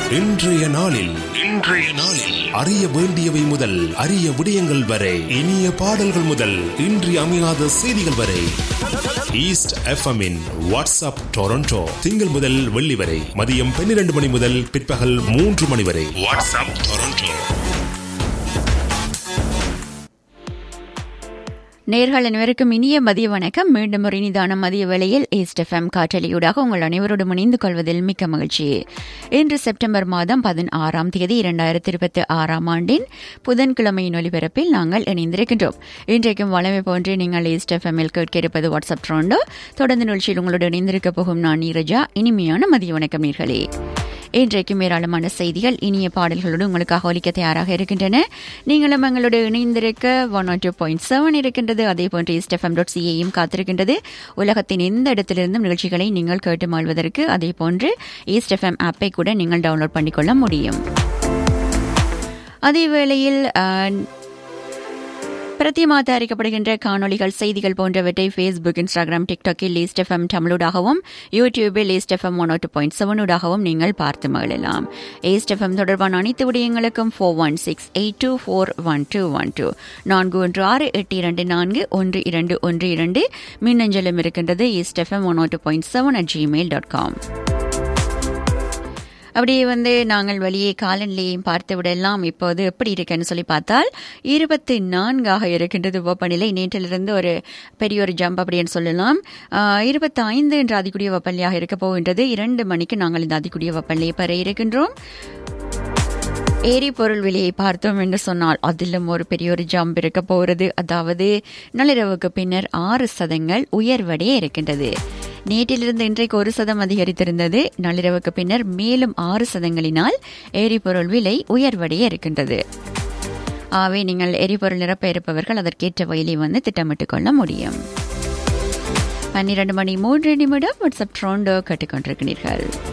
இன்றைய நாளில் இன்றைய நாளில் அறிய வேண்டியவை முதல் அரிய விடயங்கள் வரை இனிய பாடல்கள் முதல் இன்றி அமையாத செய்திகள் வரை ஈஸ்ட் எஃப்எம்மின் வாட்ஸ்அப் டொரண்டோ திங்கள் முதல் வெள்ளி வரை மதியம் பன்னிரண்டு மணி முதல் பிற்பகல் மூன்று மணி வரை வாட்ஸ்அப் டொரண்டோ நேர்கள் அனைவருக்கும் இனிய மதிய வணக்கம் மீண்டும் ஒரு இனிதான மதிய வேளையில் ஈஸ்ட் எஃப்எம் காற்றலியூடாக உங்கள் அனைவரோடும் இணைந்து கொள்வதில் மிக்க மகிழ்ச்சி இன்று செப்டம்பர் மாதம் பதினாறாம் தேதி இரண்டாயிரத்தி இருபத்தி ஆறாம் ஆண்டின் புதன்கிழமையின் ஒலிபரப்பில் நாங்கள் இணைந்திருக்கின்றோம் இன்றைக்கும் வளமை போன்று நீங்கள் ஈஸ்ட் எஃப்எம்மில் கேட்க இருப்பது வாட்ஸ்அப் ட்ரோண்டோ தொடர்ந்து நிகழ்ச்சியில் உங்களோடு இணைந்திருக்க போகும் நான் நீரஜா இனிமையான மதிய வணக்கம் நீர்களே இன்றைக்கும் ஏராளமான செய்திகள் இனிய பாடல்களோடு உங்களுக்காக ஒலிக்க தயாராக இருக்கின்றன நீங்களும் எங்களோடு இணைந்திருக்க ஒன் டூ பாயிண்ட் செவன் இருக்கின்றது அதே போன்று இஸ்டெஃப்எம் டாட் சிஏயும் காத்திருக்கின்றது உலகத்தின் எந்த இடத்திலிருந்தும் நிகழ்ச்சிகளை நீங்கள் கேட்டு மாழ்வதற்கு அதே போன்று ஈஸ்டெஃப்எம் ஆப்பை கூட நீங்கள் டவுன்லோட் பண்ணிக்கொள்ள முடியும் அதே வேளையில் பிரத்தியமா தயாரிக்கப்படுகின்ற காணொலிகள் செய்திகள் போன்றவற்றை ஃபேஸ்புக் இன்ஸ்டாகிராம் டிக்டாக்கில் லீஸ்ட் எஃப்எம் தமிழூடாகவும் யூடியூபில் East FM one two point செவனூடாகவும் நீங்கள் பார்த்து மகிழலாம் ஏஸ்ட் எஃப்எம் தொடர்பான அனைத்து விடயங்களுக்கும் four one six eight two four one two one two நான்கு ஒன்று ஆறு எட்டு இரண்டு நான்கு ஒன்று இரண்டு ஒன்று இரண்டு மின்னஞ்சலும் இருக்கின்றது East FM one two point seven at Gmail dot com அப்படியே வந்து நாங்கள் வெளியே காலநிலையையும் பார்த்து விடலாம் இப்போது எப்படி இருக்குன்னு சொல்லி பார்த்தால் இருபத்தி நான்காக இருக்கின்றது வெப்பநிலை நேற்றிலிருந்து ஒரு பெரிய ஒரு ஜம்ப் அப்படின்னு சொல்லலாம் இருபத்தி ஐந்து என்ற அதிகூடிய வெப்பநிலையாக இருக்க போகின்றது இரண்டு மணிக்கு நாங்கள் இந்த அதிகூடிய வெப்பநிலையை பெற இருக்கின்றோம் எரிபொருள் விலையை பார்த்தோம் என்று சொன்னால் அதிலும் ஒரு பெரிய ஒரு ஜம்ப் இருக்க போகிறது அதாவது நள்ளிரவுக்கு பின்னர் ஆறு சதங்கள் உயர்வடைய இருக்கின்றது நேற்றிலிருந்து இன்றைக்கு ஒரு சதம் அதிகரித்திருந்தது நள்ளிரவுக்கு பின்னர் மேலும் ஆறு சதங்களினால் எரிபொருள் விலை உயர்வடைய இருக்கின்றது ஆகவே நீங்கள் எரிபொருள் நிரப்ப இருப்பவர்கள் அதற்கேற்ற வயலை வந்து திட்டமிட்டுக் கொள்ள முடியும் பன்னிரண்டு மணி மூன்று நிமிடம் வாட்ஸ்அப் ட்ரோண்டோ கேட்டுக்கொண்டிருக்கிறீர்கள்